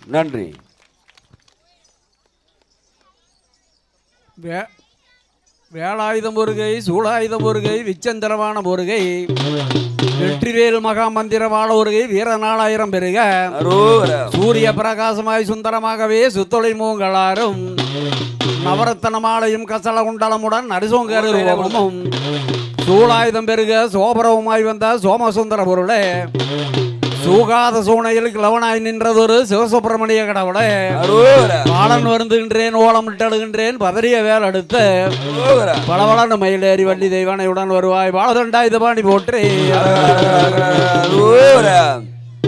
நன்றி வே வேலாயுதம் முருகை சூலாயுதம் முருகை விச்சந்திரமான முருகை வெற்றிவேல் மகா மந்திரமான முருகை வீரநாளாயிரம் பெருக அரோகரம் சூரிய பிரகாசமாய் சுந்தரமாகவே சுத்தொலை மூங்களாரும் நவரத்தன மாலையும் கசல குண்டலமுடன் நரிசோங்கர் ரூபமும் சூலாயுதம் பெருக சோபரவுமாய் வந்த சோமசுந்தர பொருளே சூகாத சூனையில் கிழவனாய் நின்றதொரு சிவசுப்பிரமணிய கடவுளே அரோகரம் பாலன் வருந்துகின்றேன் ஓலமிட்டழுகின்றேன் பதறிய வேல் அடுத்து அரோகரம் பளபளன்னு மயிலேறி வள்ளி தெய்வானையுடன் வருவாய் பாலதண்டா இது பாணி போற்றி அரோகரம்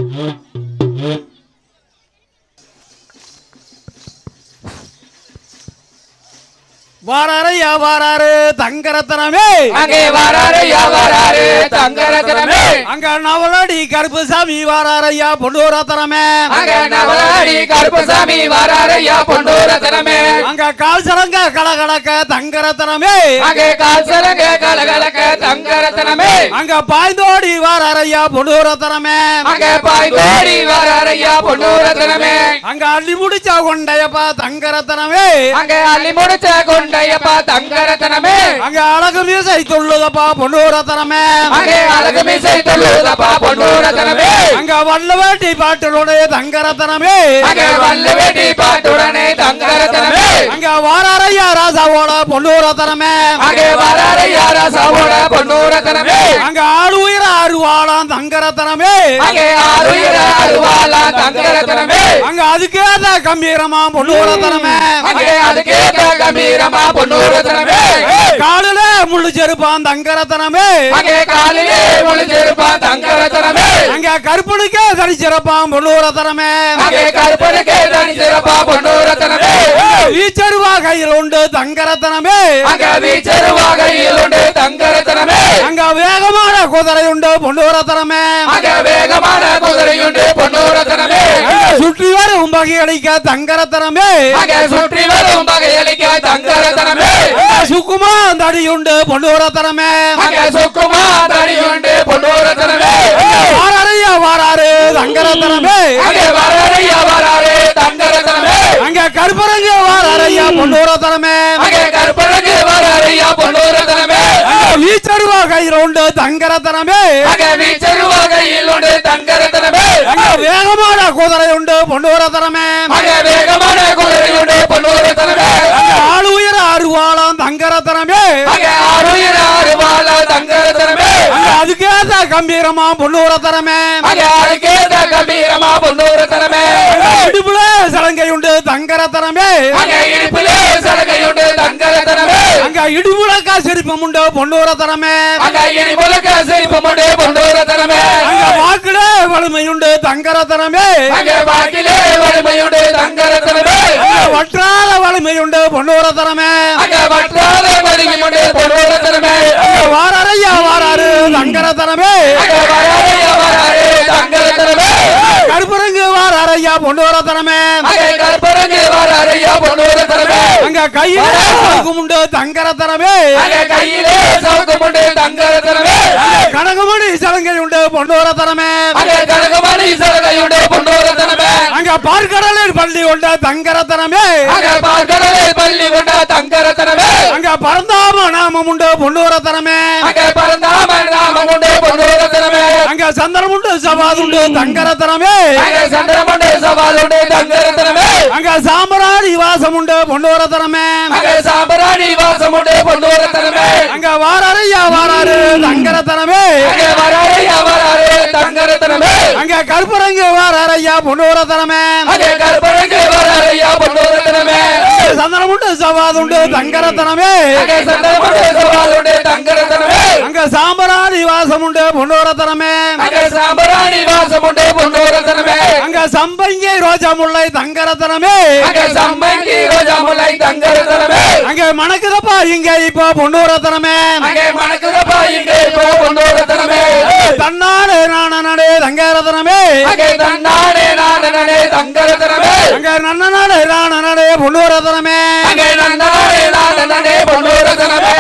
வாராரையா வாராரு தங்கரத்தனமே அங்கே வராரு வராரு தங்கரத்னமே அங்க நவலடி கருப்பு சாமி வாராரையா பொன்னூரத்தனமே அங்க நவலாடி கருப்பசாமி வராரு பொன்னூரத்னமே அங்க கால் சலங்க கலகலக்க தங்கரத்தனமே அங்கே காசலங்க கலகலக்க தங்கரத்னமே அங்க பாய்ந்தோடி வாராரையா பொன்னூரத்தனமே அங்கே பாய் கோடி வராரு பொன்னூரத்னமே அங்க அள்ளி முடிச்சா கொண்டையப்பா தங்கரத்தனமே அங்கே அள்ளி முடிச்ச கொண்டையப்பா தங்கரத்னமே அங்க அழகு மீசை துள்ளுதப்பா பொன்னூரத்தனமே அங்கே அழகு மிசை தொழுதப்பா பொன்னூரத்னமே அங்க வல்லவேட்டி பாட்டிலுடைய தங்கரத்தனமே அங்கே வல்ல வேட்டி பாட்டுடனே தங்கரத்னமே அங்க வாராரையா ராசாவோட பொன்னூரத்தனமே அங்கே வராரு ராசாவோட பொன்னூரத்னமே அங்க ஆடு உயிர அருவாளாம் தங்கரத்தனமே அங்கே ஆறுயிர அருவாளா தங்கரத்னமே அங்க அதுக்கேத கம்பீரமா பொன்னூரத்தனமே அங்கே அதுக்கேத்த கம்பீரமா பொன்னூரத்னமே காலில முள்ளு செருப்பான் தங்கரத்தனமே அங்கே காலிலே ஒளிஞ்சிருப்பா தங்கரத்னமே அங்க கருப்பனுக்கே தரிச்சிறப்பான் பொன்னூரத்தனமே அங்கே கருப்பனுக்கே தனிச்சிருப்பா பொன்னூரத்னமே வீச்சருவா கையில் உண்டு தங்கரத்தனமே அங்க வீச்சருவாகையில் உண்டு தங்கரத்னமே அங்க வேகமான குதிரை உண்டு பொன்னூரத்தனமே அங்க வேகமான குதிரையுண்டு பொன்னூரத்னமே அங்க சுற்றி வரும் பகையடிக்க தங்கரத்தனமே அங்க சுற்றி வரும் பகையளிக்க தங்கரத்னமே சுக்குமா தடியுண்டு பொன்னூரத்தனமே அங்க சுக்குமா தடியுண்டு பொன்னூரத்னமே வாராரையா வாராரு தங்கரத்தனமே அங்கே வராரையா வராரே தங்கரத்னமே அங்க கருப்பரங்க வாராரையா பொன்னூரத்தனமே அங்கே கருப்பனுக்கு வராரையா பொன்னூரத்னமே அங்க வீச்சருவா கையில் உண்டு தங்கரத்தனமே அங்கே வீச்சருவாகையில் உண்டு தங்கரத்னமே அங்க வேகமான குதிரை உண்டு பொன்னூரத்தனமே அங்கே வேகமான குதிரையுண்டு பொன்னூரத்னமே அங்க ஆளு உயர அருவாளாம் தங்கரத்தனமே அங்கே ஆறுயிர அருவாளா தங்கரத்னமே அங்க அதுக்கேத்த கம்பீரமா பொன்னூரத்தனமே அங்கே அதுக்கேத்த கம்பீரமா பொன்னூரத்னமே அங்க இடுப்புல சலங்கை உண்டு தங்கரத்தனமே அங்கே இடுப்பிலே சலகையுண்டு தங்கரத்னமே அங்க இடுப்புலக்கா சிரிப்பம் உண்டு பொன்னூரத்தனமே அங்கே இடுப்புலக்க சிரிப்பமுண்டு பொன்னூரத்னமே அங்க வாக்குல வலிமையுண்டு தங்கரத்தனமே அங்கே வாக்கிலே வலிமையுண்டு தங்கரத்னமே அங்க வற்றாத வலிமையுண்டு பொன்னூரத்தனமே அங்கே வற்றாத வலிமையுண்டு பொன்னூரத்னமே அங்க வாராரையா வாராரு தங்கரத்தனமே அங்கே வராரையா வராரே தங்கரத்னமே கருப்பரங்கு வாராரையா பொன்னூரத்தனமே அங்கே கற்பரங்கு வராரையா பொன்னூரத்னமே அங்க கையில சவுக்கும் உண்டு தங்கரத்தனமே அங்கே கையிலே சவுக்குமுண்டு தங்கரத்னமே கனகமணி சலங்கை உண்டு பொன்னூரத்தனமே அங்கே கனகமணி சலகையுண்டு பொன்னூரத்னமே அங்க பார்க்கடலில் பள்ளி உண்டு தங்கரத்தனமே அங்கே பார்க்கடலே பள்ளி கொண்ட தங்கரத்னமே அங்க பரந்தாம நாமம் உண்டு பொன்னூரத்தனமே அங்கே பரந்தாம நாமம் உண்டு பொன்னூரத்னமே அங்க சந்திரம் உண்டு சவாது உண்டு தங்கரத்தனமே அங்கே சந்திரமண்டு சவால் உண்டு தங்கரத்னமே அங்க சாம்பராணி வாசம் உண்டு பொன்னூரத்தனமே அங்கே சாம்பராணி வாசம் உண்டு பொன்னூரத்னமே அங்க வாராரையா வாராரு தங்கரத்தனமே அங்கே வராரையா வராரே தங்கரத்னமே அங்க கருப்பரங்கு வாராரையா பொன்னூரத்தனமே அங்கே கற்பரங்கு வராரையா பொன்னூரத்னமே சந்திரம் உண்டு சவாது உண்டு தங்கரத்தனமே அங்கே சந்திரமண்டு சவால் உண்டு தங்கரத்னமே அங்க சாம்பராணி வாசம் உண்டு பொன்னூரத்தனமே அங்கே சாம்பராணி வாசம் உண்டு பொன்னூரத்னமே அங்க சம்பங்கி ரோஜா முல்லை தங்கரத்தனமே அங்கே சம்பங்கி ரோஜா முல்லை தங்கரத்னமே அங்க மணக்குதப்பா இங்க இப்போ பொன்னூரத்தனமே அங்கே மணக்குதப்பா இங்கே இப்போ பொன்னூரத்னமே தன்னாடு நானே தங்கரத்தனமே அங்கே தன்னானே நானே தங்கரத்னமே அங்க நன்னநாடு நானே பொன்னூரத்தனமே அங்கே நன்னானே நானே பொன்னூரத்னமே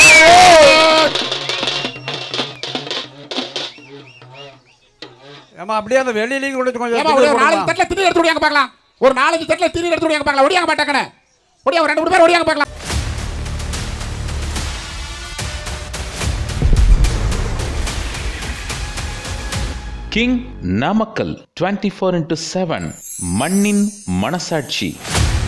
ஏமா அப்படியே அந்த வெளியிலையும் கொண்டு கொஞ்சம் ஏமா ஒரு திண்ணை நாலஞ்சு போடுமா? தட்டில் திணி எடுத்து விடியாங்க பார்க்கலாம் ஒரு நாலஞ்சு தட்டில் திணி எடுத்து விடியாங்க பார்க்கலாம் ஒடியாங்க மாட்டாங்கண்ணே ஒடியா ஒரு ரெண்டு மூணு பேர் ஒடியாங்க பார்க்கலாம் king Namakkal twenty four into seven மண்ணின் மனசாட்சி